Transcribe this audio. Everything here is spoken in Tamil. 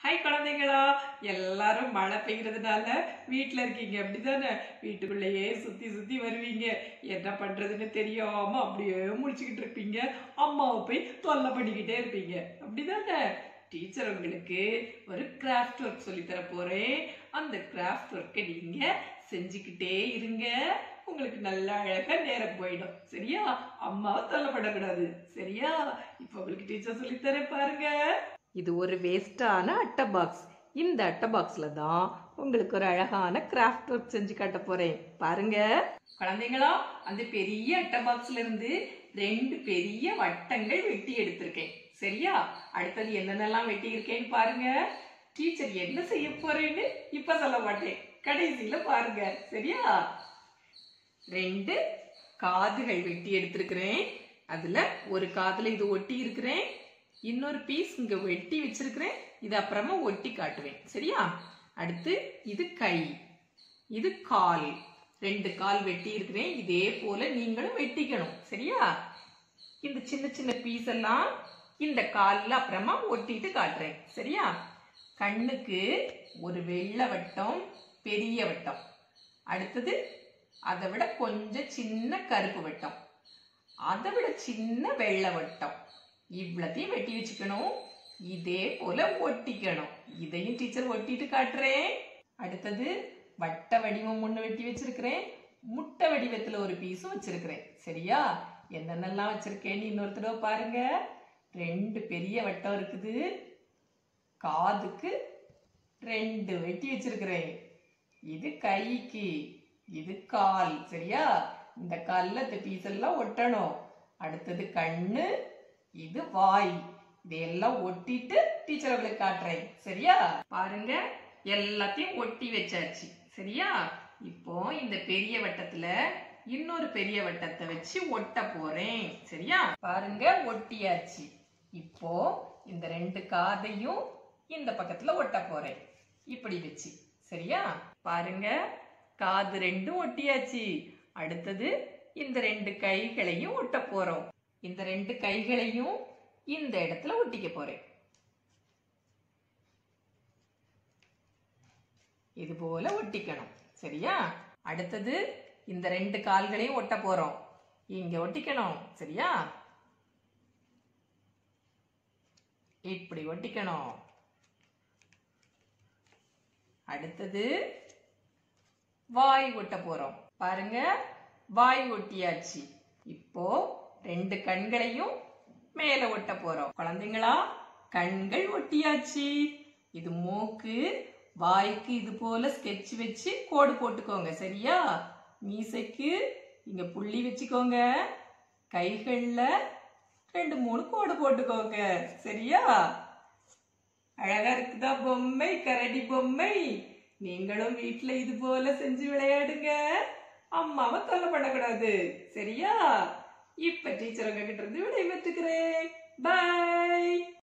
ஹாய் குழந்தைங்களா எல்லாரும் மழை பெய்யறதுனால வீட்ல இருக்கீங்க அப்படிதானே வீட்டுக்குள்ளேயே சுத்தி சுத்தி வருவீங்க என்ன பண்றதுன்னு தெரியாம அப்படியே முழிச்சுக்கிட்டு இருப்பீங்க அம்மாவை போய் தொல்லை பண்ணிக்கிட்டே இருப்பீங்க அப்படிதானே டீச்சர் உங்களுக்கு ஒரு கிராஃப்ட் ஒர்க் சொல்லி தர போறேன் அந்த கிராஃப்ட் ஒர்க்கை நீங்க செஞ்சுக்கிட்டே இருங்க உங்களுக்கு நல்ல அழகா நேரம் போயிடும் சரியா அம்மாவை தொல்லை பண்ணக்கூடாது சரியா இப்போ உங்களுக்கு டீச்சர் சொல்லி தரேன் பாருங்க இது ஒரு வேஸ்டான அட்டை பாக்ஸ் இந்த அட்டை பாக்ஸ்ல தான் உங்களுக்கு ஒரு அழகான கிராஃப்ட் ஒர்க் செஞ்சு காட்ட போறேன் பாருங்க குழந்தைங்களா அந்த பெரிய அட்டை பாக்ஸ்ல இருந்து ரெண்டு பெரிய வட்டங்கள் வெட்டி எடுத்திருக்கேன் சரியா அடுத்தது என்னென்னலாம் வெட்டி இருக்கேன்னு பாருங்க டீச்சர் என்ன செய்ய போறேன்னு இப்ப சொல்ல மாட்டேன் கடைசியில பாருங்க சரியா ரெண்டு காதுகள் வெட்டி எடுத்திருக்கிறேன் அதுல ஒரு காதுல இது ஒட்டி இருக்கிறேன் இன்னொரு பீஸ் இங்க வெட்டி வச்சிருக்கிறேன் இது அப்புறமா ஒட்டி காட்டுவேன் சரியா அடுத்து இது கை இது கால் ரெண்டு கால் வெட்டி இருக்கிறேன் இதே போல நீங்களும் வெட்டிக்கணும் சரியா இந்த சின்ன சின்ன பீஸ் எல்லாம் இந்த கால்ல அப்புறமா ஒட்டிட்டு காட்டுறேன் சரியா கண்ணுக்கு ஒரு வெள்ளை வட்டம் பெரிய வட்டம் அடுத்தது அதை விட கொஞ்சம் சின்ன கருப்பு வட்டம் அதை விட சின்ன வெள்ளை வட்டம் இவ்வளத்தையும் வெட்டி வச்சுக்கணும் இதே போல ஒட்டிக்கணும் இதையும் டீச்சர் ஒட்டிட்டு காட்டுறேன் அடுத்தது வட்ட வடிவம் ஒண்ணு வெட்டி வச்சிருக்கிறேன் முட்டை வடிவத்துல ஒரு பீஸும் வச்சிருக்கிறேன் சரியா என்னென்னலாம் வச்சிருக்கேன்னு இன்னொரு தடவை பாருங்க ரெண்டு பெரிய வட்டம் இருக்குது காதுக்கு ரெண்டு வெட்டி வச்சிருக்கிறேன் இது கைக்கு இது கால் சரியா இந்த கால்ல இந்த பீஸ் எல்லாம் ஒட்டணும் அடுத்தது கண்ணு இது வாய் இதையெல்லாம் ஒட்டிட்டு டீச்சர் அவங்களுக்கு காட்டுறேன் சரியா பாருங்க எல்லாத்தையும் ஒட்டி வச்சாச்சு சரியா இப்போ இந்த பெரிய வட்டத்துல இன்னொரு பெரிய வட்டத்தை வச்சு ஒட்ட போறேன் சரியா பாருங்க ஒட்டியாச்சு இப்போ இந்த ரெண்டு காதையும் இந்த பக்கத்துல ஒட்ட போறேன் இப்படி வச்சு சரியா பாருங்க காது ரெண்டும் ஒட்டியாச்சு அடுத்தது இந்த ரெண்டு கைகளையும் ஒட்ட போறோம் இந்த ரெண்டு கைகளையும் இந்த இடத்துல ஒட்டிக்க போறேன் இது போல ஒட்டிக்கணும் சரியா அடுத்தது இந்த ரெண்டு கால்களையும் ஒட்ட போறோம் இங்க ஒட்டிக்கணும் சரியா இப்படி ஒட்டிக்கணும் அடுத்தது வாய் ஒட்ட போறோம் பாருங்க வாய் ஒட்டியாச்சு இப்போ ரெண்டு கண்களையும் மேல ஒட்ட போறோம் குழந்தைங்களா கண்கள் ஒட்டியாச்சு இது மூக்கு வாய்க்கு இது போல ஸ்கெட்ச் வச்சு கோடு போட்டுக்கோங்க சரியா மீசைக்கு இங்க புள்ளி வச்சுக்கோங்க கைகள்ல ரெண்டு மூணு கோடு போட்டுக்கோங்க சரியா அழகா இருக்குதா பொம்மை கரடி பொம்மை நீங்களும் வீட்ல இது போல செஞ்சு விளையாடுங்க அம்மாவை தொல்லை பண்ணக்கூடாது சரியா இப்ப டீச்சர் உங்ககிட்ட இருந்து விடை பெற்றுக்கிறேன் பாய்